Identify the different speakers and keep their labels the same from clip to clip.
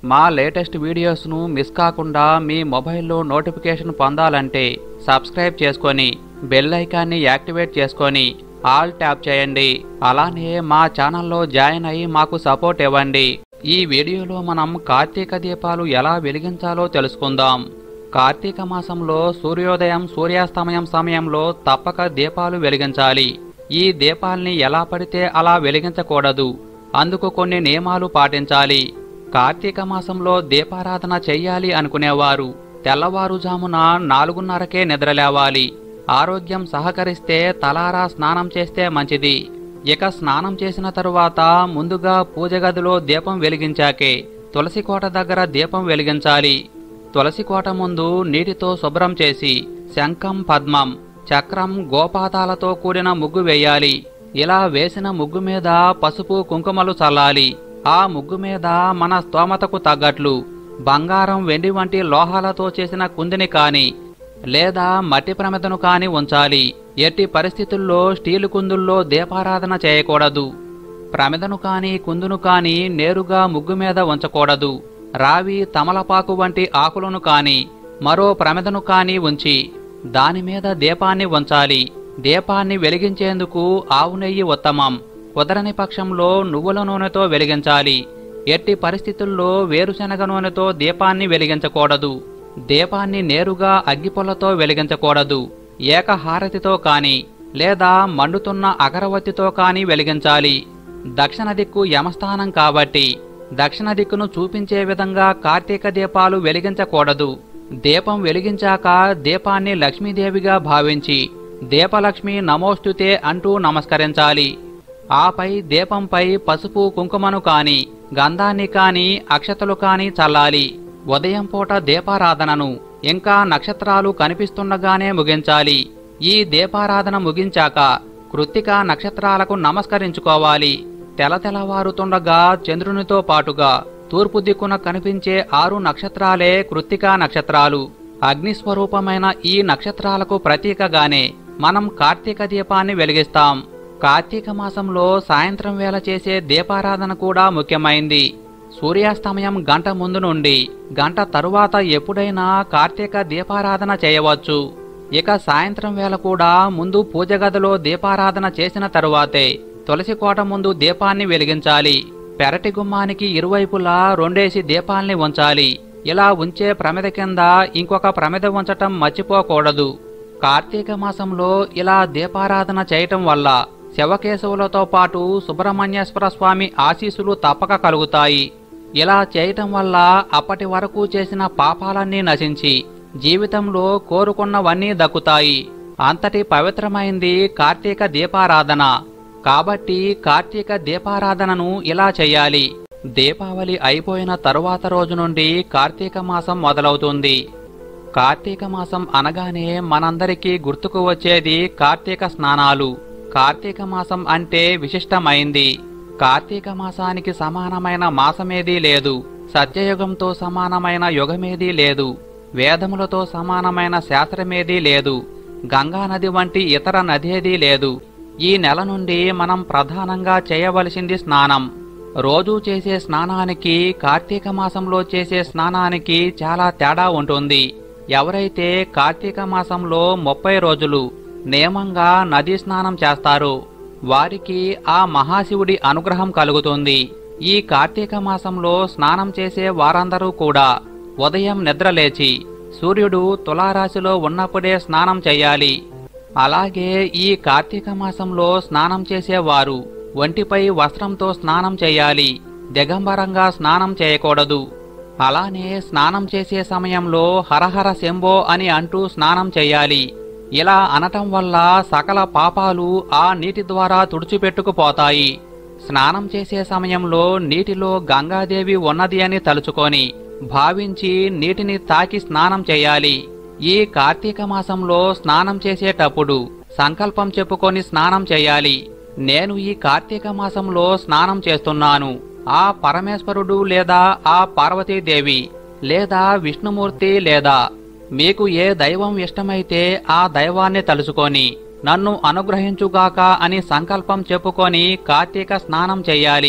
Speaker 1: మా latest వీడియోస్ను miss కాకుండా మీ మొబైల్లో నోటిఫికేషన్ పొందాలంటే సబ్స్క్రైబ్ చేసుకొని బెల్ ఐకాన్ని యాక్టివేట్ చేసుకొని ఆల్ ట్యాప్ చేయండి అలానే మా ఛానల్లో జాయిన్ అయ్యి మాకు సపోర్ట్ ఇవ్వండి ఈ వీడియోలో మనం కార్తీక దీపాలు ఎలా వెలిగించాలో తెలుసుకుందాం కార్తీక మాసంలో సూర్యోదయం సూర్యాస్తమయం సమయంలో తప్పక దీపాలు వెలిగించాలి ఈ దీపాల్ని ఎలా పడితే అలా వెలిగించకూడదు అందుకు కొన్ని నియమాలు పాటించాలి కార్తీక మాసంలో దీపారాధన చెయ్యాలి అనుకునేవారు తెల్లవారుజామున నాలుగున్నరకే నిద్రలేవాలి ఆరోగ్యం సహకరిస్తే తలారా స్నానం చేస్తే మంచిది ఇక స్నానం చేసిన తరువాత ముందుగా పూజ గదిలో దీపం వెలిగించాకే తులసి కోట దగ్గర దీపం వెలిగించాలి తులసి కోట ముందు నీటితో శుభ్రం చేసి శంఖం పద్మం చక్రం గోపాతాలతో కూడిన ముగ్గు వేయాలి ఇలా వేసిన ముగ్గు మీద పసుపు కుంకుమలు చల్లాలి ఆ ముగ్గు మీద మన స్తోమతకు తగ్గట్లు బంగారం వెండి వంటి లోహాలతో చేసిన కుందిని కాని లేదా మట్టి ప్రమిదను కాని ఉంచాలి ఎట్టి పరిస్థితుల్లో స్టీలు కుందుల్లో దీపారాధన చేయకూడదు ప్రమిదను కాని కుందును కాని నేరుగా ముగ్గు మీద ఉంచకూడదు రావి తమలపాకు వంటి ఆకులను కాని మరో ప్రమిదను కాని ఉంచి దాని మీద దీపాన్ని ఉంచాలి దీపాన్ని వెలిగించేందుకు ఆవు నెయ్యి ఉత్తమం కుదరని పక్షంలో నువ్వుల నూనెతో వెలిగించాలి ఎట్టి పరిస్థితుల్లో వేరుశనగ నూనెతో దీపాన్ని వెలిగించకూడదు దీపాన్ని నేరుగా అగ్గిపుల్లతో వెలిగించకూడదు ఏకహారతితో కాని లేదా మండుతున్న అగరవత్తితో కాని వెలిగించాలి దక్షిణ దిక్కు యమస్థానం కాబట్టి దక్షిణ దిక్కును చూపించే విధంగా కార్తీక దీపాలు వెలిగించకూడదు దీపం వెలిగించాక దీపాన్ని లక్ష్మీదేవిగా భావించి దీపలక్ష్మి నమోస్తుతే అంటూ నమస్కరించాలి ఆపై దీపంపై పసుపు కుంకుమను కాని గంధాన్ని కాని అక్షతలు కాని చల్లాలి ఉదయం పూట దీపారాధనను ఇంకా నక్షత్రాలు కనిపిస్తుండగానే ముగించాలి ఈ దీపారాధన ముగించాక కృత్తిక నక్షత్రాలకు నమస్కరించుకోవాలి తెల తెలవారుతుండగా చంద్రునితో పాటుగా తూర్పు దిక్కున కనిపించే ఆరు నక్షత్రాలే కృత్తికా నక్షత్రాలు అగ్నిస్వరూపమైన ఈ నక్షత్రాలకు ప్రతీకగానే మనం కార్తీక దీపాన్ని వెలిగిస్తాం కార్తీక మాసంలో సాయంత్రం వేళ చేసే దీపారాధన కూడా ముఖ్యమైంది సూర్యాస్తమయం గంట ముందు నుండి గంట తరువాత ఎప్పుడైనా కార్తీక దీపారాధన చేయవచ్చు ఇక సాయంత్రం వేళ కూడా ముందు పూజ గదిలో దీపారాధన చేసిన తరువాతే తులసి కోట ముందు దీపాన్ని వెలిగించాలి పెరటి గుమ్మానికి ఇరువైపులా రెండేసి దీపాల్ని ఉంచాలి ఇలా ఉంచే ప్రమిద కింద ఇంకొక ప్రమిద ఉంచటం మర్చిపోకూడదు కార్తీక మాసంలో ఇలా దీపారాధన చేయటం వల్ల శివకేశవులతో పాటు సుబ్రహ్మణ్యేశ్వర స్వామి ఆశీస్సులు తప్పక కలుగుతాయి ఇలా చేయటం వల్ల అప్పటి వరకు చేసిన పాపాలన్నీ నశించి జీవితంలో కోరుకున్నవన్నీ దక్కుతాయి అంతటి పవిత్రమైంది కార్తీక దీపారాధన కాబట్టి కార్తీక దీపారాధనను ఇలా చేయాలి దీపావళి అయిపోయిన తరువాత రోజు నుండి కార్తీక మాసం మొదలవుతుంది కార్తీక మాసం అనగానే మనందరికీ గుర్తుకు వచ్చేది కార్తీక స్నానాలు కార్తీక మాసం అంటే విశిష్టమైంది కార్తీక మాసానికి సమానమైన మాసమేదీ లేదు సత్యయుగంతో సమానమైన యుగమేదీ లేదు వేదములతో సమానమైన శాస్త్రమేదీ లేదు గంగా నది వంటి ఇతర నదేదీ లేదు ఈ నెల నుండి మనం ప్రధానంగా చేయవలసింది స్నానం రోజూ చేసే స్నానానికి కార్తీక మాసంలో చేసే స్నానానికి చాలా తేడా ఉంటుంది ఎవరైతే కార్తీక మాసంలో ముప్పై రోజులు నియమంగా నదీ స్నానం చేస్తారో వారికి ఆ మహాశివుడి అనుగ్రహం కలుగుతుంది ఈ కార్తీక మాసంలో స్నానం చేసే వారందరూ కూడా ఉదయం నిద్రలేచి సూర్యుడు తులారాశిలో ఉన్నప్పుడే స్నానం చేయాలి అలాగే ఈ కార్తీక మాసంలో స్నానం చేసేవారు ఒంటిపై వస్త్రంతో స్నానం చేయాలి దిగంబరంగా స్నానం చేయకూడదు అలానే స్నానం చేసే సమయంలో హరహర శంభో అని అంటూ స్నానం చేయాలి ఇలా అనటం వల్ల సకల పాపాలు ఆ నీటి ద్వారా తుడిచిపెట్టుకుపోతాయి స్నానం చేసే సమయంలో నీటిలో గంగాదేవి ఉన్నది అని తలుచుకొని భావించి నీటిని తాకి స్నానం చేయాలి ఈ కార్తీక మాసంలో స్నానం చేసేటప్పుడు సంకల్పం చెప్పుకొని స్నానం చేయాలి నేను ఈ కార్తీక మాసంలో స్నానం చేస్తున్నాను ఆ పరమేశ్వరుడు లేదా ఆ పార్వతీదేవి లేదా విష్ణుమూర్తి లేదా మీకు ఏ దైవం ఇష్టమైతే ఆ దైవాన్ని తలుచుకొని నన్ను అనుగ్రహించుగాక అని సంకల్పం చెప్పుకొని కార్తీక స్నానం చెయ్యాలి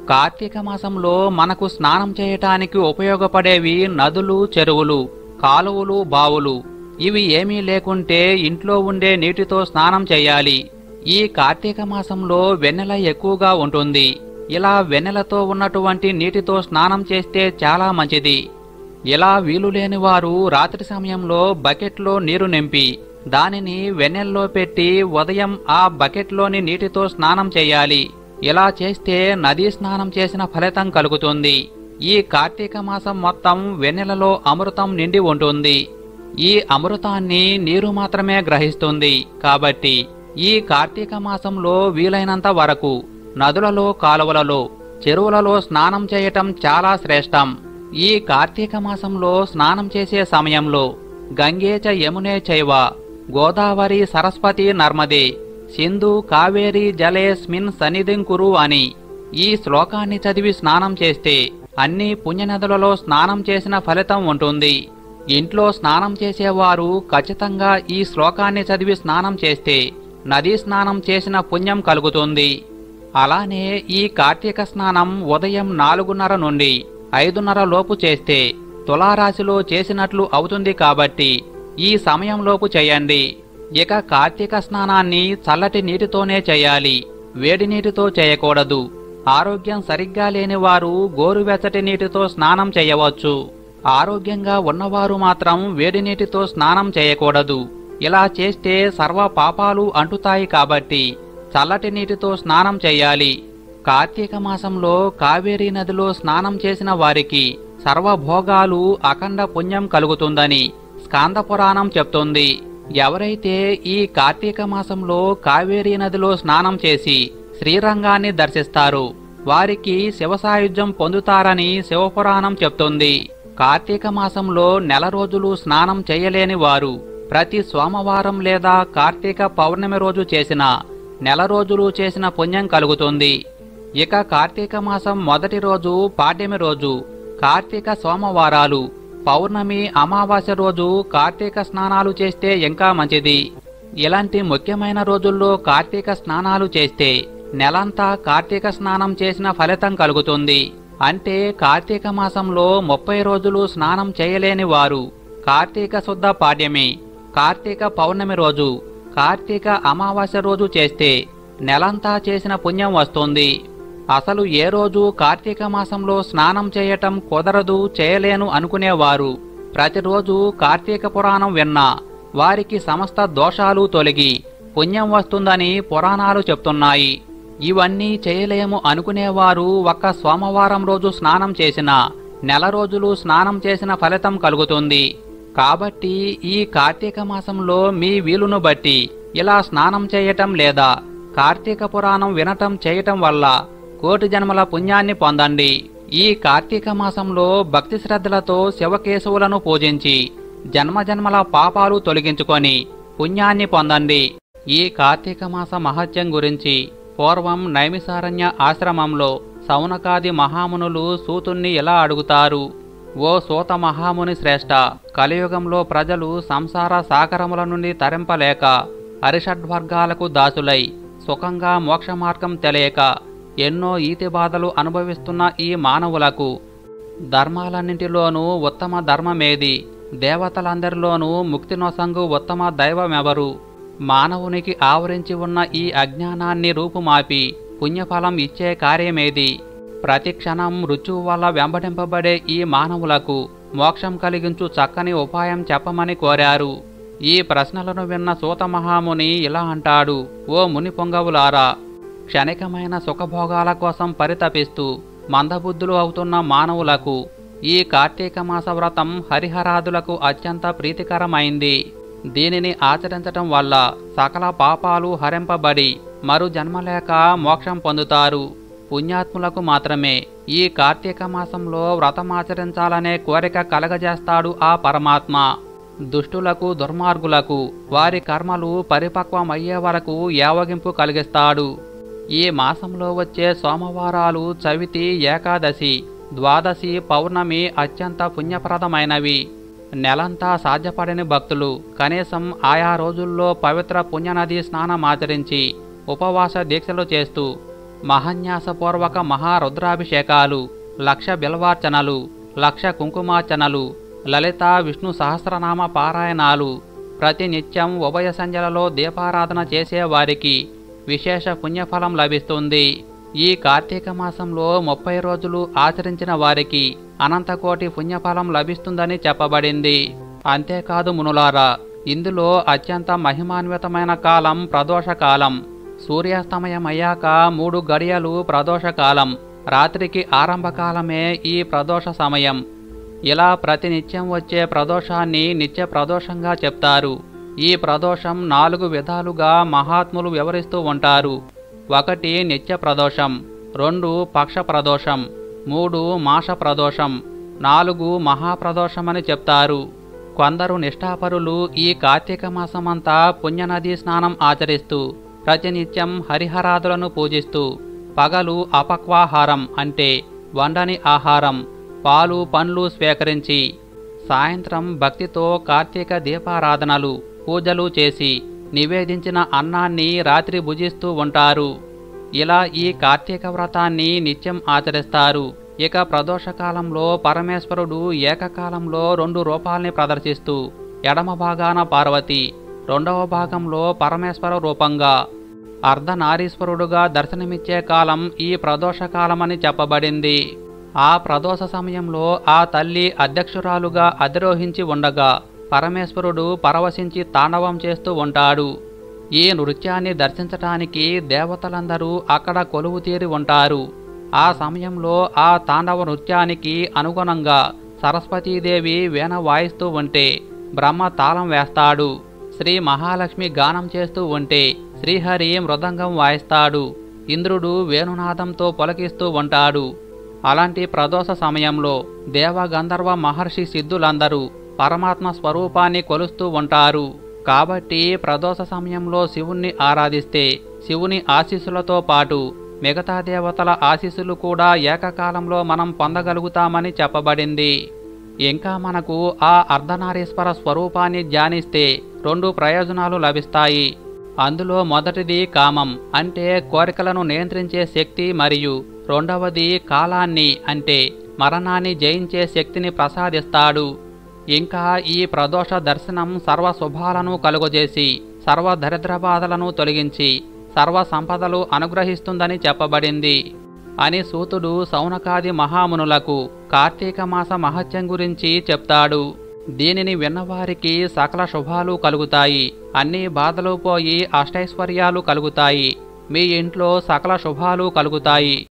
Speaker 1: కార్తీక మాసంలో మనకు స్నానం చేయటానికి ఉపయోగపడేవి నదులు చెరువులు కాలువలు బావులు ఇవి ఏమీ లేకుంటే ఇంట్లో ఉండే నీటితో స్నానం చేయాలి ఈ కార్తీక మాసంలో వెన్నెల ఎక్కువగా ఉంటుంది ఇలా వెన్నెలతో ఉన్నటువంటి నీటితో స్నానం చేస్తే చాలా మంచిది ఇలా వీలు లేని వారు రాత్రి సమయంలో బకెట్లో నీరు నింపి దానిని వెన్నెల్లో పెట్టి ఉదయం ఆ బకెట్లోని నీటితో స్నానం చేయాలి ఇలా చేస్తే నదీ స్నానం చేసిన ఫలితం కలుగుతుంది ఈ కార్తీక మాసం మొత్తం వెన్నెలలో అమృతం నిండి ఉంటుంది ఈ అమృతాన్ని నీరు మాత్రమే గ్రహిస్తుంది కాబట్టి ఈ కార్తీక మాసంలో వీలైనంత వరకు నదులలో కాలువలలో చెరువులలో స్నానం చేయటం చాలా శ్రేష్టం ఈ కార్తీక మాసంలో స్నానం చేసే సమయంలో గంగేచ యమునే చైవ గోదావరి సరస్వతి నర్మదే సింధు కావేరి జలేస్మిన్ సన్నిధిం కురు అని ఈ శ్లోకాన్ని చదివి స్నానం చేస్తే అన్ని పుణ్యనదులలో స్నానం చేసిన ఫలితం ఉంటుంది ఇంట్లో స్నానం చేసేవారు ఖచ్చితంగా ఈ శ్లోకాన్ని చదివి స్నానం చేస్తే నదీ స్నానం చేసిన పుణ్యం కలుగుతుంది అలానే ఈ కార్తీక స్నానం ఉదయం నాలుగున్నర నుండి ఐదున్నర లోపు చేస్తే తులారాశిలో చేసినట్లు అవుతుంది కాబట్టి ఈ సమయంలోపు చేయండి ఇక కార్తీక స్నానాన్ని చల్లటి నీటితోనే చేయాలి వేడి నీటితో చేయకూడదు ఆరోగ్యం సరిగ్గా లేని వారు గోరువెచ్చటి నీటితో స్నానం చేయవచ్చు ఆరోగ్యంగా ఉన్నవారు మాత్రం వేడి నీటితో స్నానం చేయకూడదు ఇలా చేస్తే సర్వ పాపాలు అంటుతాయి కాబట్టి చల్లటి నీటితో స్నానం చేయాలి కార్తీక మాసంలో కావేరీ నదిలో స్నానం చేసిన వారికి సర్వభోగాలు అఖండ పుణ్యం కలుగుతుందని స్కాంద పురాణం చెప్తుంది ఎవరైతే ఈ కార్తీక మాసంలో కావేరీ నదిలో స్నానం చేసి శ్రీరంగాన్ని దర్శిస్తారో వారికి శివసాయుధ్యం పొందుతారని శివపురాణం చెప్తుంది కార్తీక మాసంలో నెల రోజులు స్నానం చేయలేని వారు ప్రతి సోమవారం లేదా కార్తీక పౌర్ణమి రోజు చేసిన నెల రోజులు చేసిన పుణ్యం కలుగుతుంది ఇక కార్తీక మాసం మొదటి రోజు పాడ్యమి రోజు కార్తీక సోమవారాలు పౌర్ణమి అమావాస్య రోజు కార్తీక స్నానాలు చేస్తే ఇంకా మంచిది ఇలాంటి ముఖ్యమైన రోజుల్లో కార్తీక స్నానాలు చేస్తే నెలంతా కార్తీక స్నానం చేసిన ఫలితం కలుగుతుంది అంటే కార్తీక మాసంలో ముప్పై రోజులు స్నానం చేయలేని వారు కార్తీక శుద్ధ పాడ్యమి కార్తీక పౌర్ణమి రోజు కార్తీక అమావాస్య రోజు చేస్తే నెలంతా చేసిన పుణ్యం వస్తుంది అసలు ఏ రోజు కార్తీక మాసంలో స్నానం చేయటం కుదరదు చేయలేను అనుకునేవారు ప్రతిరోజు కార్తీక పురాణం విన్నా వారికి సమస్త దోషాలు తొలగి పుణ్యం వస్తుందని పురాణాలు చెప్తున్నాయి ఇవన్నీ చేయలేము అనుకునేవారు ఒక్క సోమవారం రోజు స్నానం చేసిన నెల రోజులు స్నానం చేసిన ఫలితం కలుగుతుంది కాబట్టి ఈ కార్తీక మాసంలో మీ వీలును బట్టి ఇలా స్నానం చేయటం లేదా కార్తీక పురాణం వినటం చేయటం వల్ల కోటి జన్మల పుణ్యాన్ని పొందండి ఈ కార్తీక మాసంలో భక్తి శ్రద్ధలతో శివకేశవులను పూజించి జన్మజన్మల పాపాలు తొలగించుకొని పుణ్యాన్ని పొందండి ఈ కార్తీక మాస మహత్యం గురించి పూర్వం నైమిసారణ్య ఆశ్రమంలో సౌనకాది మహామునులు సూతుణ్ణి ఎలా అడుగుతారు ఓ సూత మహాముని శ్రేష్ట కలియుగంలో ప్రజలు సంసార సాగరముల నుండి తరింపలేక హరిషడ్వర్గాలకు దాసులై సుఖంగా మోక్ష మార్గం తెలియక ఎన్నో ఈతి బాధలు అనుభవిస్తున్న ఈ మానవులకు ధర్మాలన్నింటిలోనూ ఉత్తమ ధర్మమేది దేవతలందరిలోనూ ముక్తి నొసంగు ఉత్తమ దైవమెవరు మానవునికి ఆవరించి ఉన్న ఈ అజ్ఞానాన్ని రూపుమాపి పుణ్యఫలం ఇచ్చే కార్యమేది ప్రతి క్షణం మృత్యువు వల్ల వెంబడింపబడే ఈ మానవులకు మోక్షం కలిగించు చక్కని ఉపాయం చెప్పమని కోరారు ఈ ప్రశ్నలను విన్న సూత మహాముని ఇలా అంటాడు ఓ ముని పొంగవులారా క్షణికమైన సుఖభోగాల కోసం పరితపిస్తూ మందబుద్ధులు అవుతున్న మానవులకు ఈ కార్తీక మాస వ్రతం హరిహరాదులకు అత్యంత ప్రీతికరమైంది దీనిని ఆచరించటం వల్ల సకల పాపాలు హరింపబడి మరు జన్మలేక మోక్షం పొందుతారు పుణ్యాత్ములకు మాత్రమే ఈ కార్తీక మాసంలో వ్రతమాచరించాలనే కోరిక కలగజేస్తాడు ఆ పరమాత్మ దుష్టులకు దుర్మార్గులకు వారి కర్మలు పరిపక్వమయ్యే వరకు యావగింపు కలిగిస్తాడు ఈ మాసంలో వచ్చే సోమవారాలు చవితి ఏకాదశి ద్వాదశి పౌర్ణమి అత్యంత పుణ్యప్రదమైనవి నెలంతా సాధ్యపడని భక్తులు కనీసం ఆయా రోజుల్లో పవిత్ర పుణ్యనది స్నానం ఆచరించి ఉపవాస దీక్షలు చేస్తూ మహాన్యాసపూర్వక మహారుద్రాభిషేకాలు లక్ష బిల్వార్చనలు లక్ష కుంకుమార్చనలు లలిత విష్ణు సహస్రనామ పారాయణాలు ప్రతినిత్యం ఉభయ సంధ్యలలో దీపారాధన చేసేవారికి విశేష పుణ్యఫలం లభిస్తుంది ఈ కార్తీక మాసంలో ముప్పై రోజులు ఆచరించిన వారికి అనంతకోటి పుణ్యఫలం లభిస్తుందని చెప్పబడింది అంతేకాదు మునులారా ఇందులో అత్యంత మహిమాన్వితమైన కాలం ప్రదోషకాలం సూర్యాస్తమయం అయ్యాక మూడు గడియలు ప్రదోషకాలం రాత్రికి ఆరంభకాలమే ఈ ప్రదోష సమయం ఇలా ప్రతినిత్యం వచ్చే ప్రదోషాన్ని నిత్య ప్రదోషంగా చెప్తారు ఈ ప్రదోషం నాలుగు విధాలుగా మహాత్ములు వివరిస్తూ ఉంటారు ఒకటి నిత్య ప్రదోషం రెండు పక్ష ప్రదోషం మూడు మాస ప్రదోషం నాలుగు మహాప్రదోషమని చెప్తారు కొందరు నిష్ఠాపరులు ఈ కార్తీక మాసమంతా పుణ్యనదీ స్నానం ఆచరిస్తూ ప్రతినిత్యం హరిహరాదులను పూజిస్తూ పగలు అపక్వాహారం అంటే వండని ఆహారం పాలు పండ్లు స్వీకరించి సాయంత్రం భక్తితో కార్తీక దీపారాధనలు పూజలు చేసి నివేదించిన అన్నాన్ని రాత్రి భుజిస్తూ ఉంటారు ఇలా ఈ కార్తీక వ్రతాన్ని నిత్యం ఆచరిస్తారు ఇక ప్రదోషకాలంలో పరమేశ్వరుడు ఏకకాలంలో రెండు రూపాల్ని ప్రదర్శిస్తూ ఎడమ భాగాన పార్వతి రెండవ భాగంలో పరమేశ్వర రూపంగా అర్ధనారీశ్వరుడుగా దర్శనమిచ్చే కాలం ఈ ప్రదోషకాలమని చెప్పబడింది ఆ ప్రదోష సమయంలో ఆ తల్లి అధ్యక్షురాలుగా అధిరోహించి ఉండగా పరమేశ్వరుడు పరవశించి తాండవం చేస్తూ ఉంటాడు ఈ నృత్యాన్ని దర్శించటానికి దేవతలందరూ అక్కడ కొలువు తీరి ఉంటారు ఆ సమయంలో ఆ తాండవ నృత్యానికి అనుగుణంగా సరస్వతీదేవి వీణ వాయిస్తూ ఉంటే బ్రహ్మ తాళం వేస్తాడు శ్రీ మహాలక్ష్మి గానం చేస్తూ ఉంటే శ్రీహరి మృదంగం వాయిస్తాడు ఇంద్రుడు వేణునాదంతో పొలకిస్తూ ఉంటాడు అలాంటి ప్రదోష సమయంలో దేవ గంధర్వ మహర్షి సిద్ధులందరూ పరమాత్మ స్వరూపాన్ని కొలుస్తూ ఉంటారు కాబట్టి ప్రదోష సమయంలో శివుణ్ణి ఆరాధిస్తే శివుని ఆశీస్సులతో పాటు మిగతా దేవతల ఆశీస్సులు కూడా ఏకకాలంలో మనం పొందగలుగుతామని చెప్పబడింది ఇంకా మనకు ఆ అర్ధనారీశ్వర స్వరూపాన్ని ధ్యానిస్తే రెండు ప్రయోజనాలు లభిస్తాయి అందులో మొదటిది కామం అంటే కోరికలను నియంత్రించే శక్తి మరియు రెండవది కాలాన్ని అంటే మరణాన్ని జయించే శక్తిని ప్రసాదిస్తాడు ఇంకా ఈ ప్రదోష దర్శనం సర్వ శుభాలను కలుగజేసి సర్వ దరిద్ర బాధలను తొలగించి సర్వ సంపదలు అనుగ్రహిస్తుందని చెప్పబడింది అని సూతుడు సౌనకాది మహామునులకు కార్తీక మాస మహత్యం గురించి చెప్తాడు దీనిని విన్నవారికి సకల శుభాలు కలుగుతాయి అన్ని బాధలు పోయి అష్టైశ్వర్యాలు కలుగుతాయి మీ ఇంట్లో సకల శుభాలు కలుగుతాయి